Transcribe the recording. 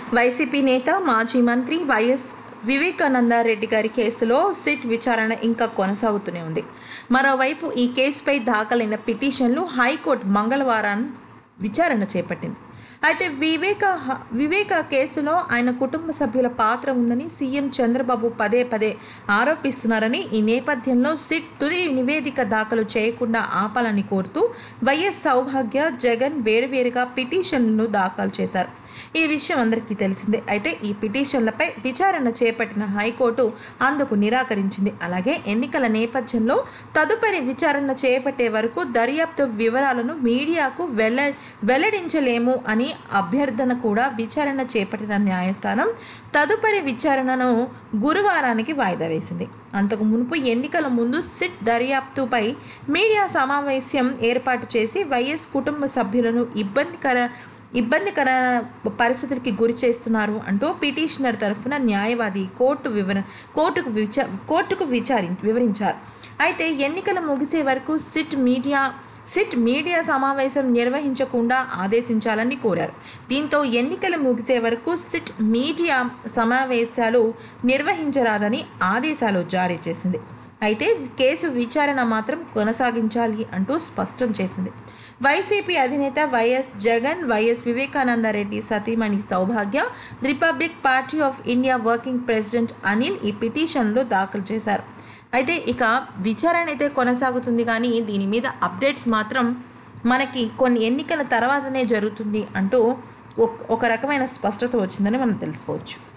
YCP నేత మాజీ మంత్రి వైఎస్ వివేకానంద రెడ్డి గారి కేసులో సిట్ విచారణ ఇంకా కొనసాగుతూనే ఉంది మరోవైపు ఈ కేసుపై దాఖలైన పిటిషన్లు హైకోర్టు మంగళవారం విచారణ చేపట్టింది అయితే వివేక వివేక కేసులో ఆయన కుటుంబ సభ్యుల పాత్ర ఉందని సీఎం చంద్రబాబు పదే పదే ఆరోపిస్తున్నారని ఈ నేపథ్యంలో సిట్ తుది నివేదిక దాఖలు చేయకుండా ఆపాలని కోరుతూ వైఎస్ సౌభాగ్య జగన్ వేరువేరుగా పిటిషన్లను దాఖలు చేశారు ఈ విషయం అందరికీ తెలిసిందే అయితే ఈ పిటిషన్లపై విచారణ చేపట్టిన హైకోర్టు అందుకు నిరాకరించింది అలాగే ఎన్నికల నేపథ్యంలో తదుపరి విచారణ చేపట్టే వరకు దర్యాప్తు వివరాలను మీడియాకు వెల్ల వెల్లడించలేము అని అభ్యర్థన కూడా విచారణ చేపట్టిన న్యాయస్థానం తదుపరి విచారణను గురువారానికి వాయిదా వేసింది అంతకు మునుపు ఎన్నికల ముందు సిట్ దర్యాప్తుపై మీడియా సమావేశం ఏర్పాటు చేసి వైఎస్ కుటుంబ సభ్యులను ఇబ్బందికర ఇబ్బందికర పరిస్థితులకి గురి చేస్తున్నారు అంటూ పిటిషనర్ తరఫున న్యాయవాది కోర్టు వివర కోర్టుకు విచా కోర్టుకు విచారి వివరించారు అయితే ఎన్నికలు ముగిసే వరకు సిట్ మీడియా సిట్ మీడియా సమావేశం నిర్వహించకుండా ఆదేశించాలని కోరారు దీంతో ఎన్నికలు ముగిసే వరకు సిట్ మీడియా సమావేశాలు నిర్వహించరాదని ఆదేశాలు జారీ చేసింది అయితే కేసు విచారణ మాత్రం కొనసాగించాలి అంటూ స్పష్టం చేసింది వైసీపీ అధినేత వైఎస్ జగన్ వైఎస్ వివేకానందరెడ్డి సతీమణి Saubhagya republic party of India working president Anil ఈ పిటిషన్లు దాఖలు చేశారు అయితే ఇక విచారణ అయితే కొనసాగుతుంది కానీ దీని మీద అప్డేట్స్ మాత్రం మనకి కొన్ని ఎన్నికల తర్వాతనే జరుగుతుంది అంటూ ఒక రకమైన స్పష్టత వచ్చిందని మనం తెలుసుకోవచ్చు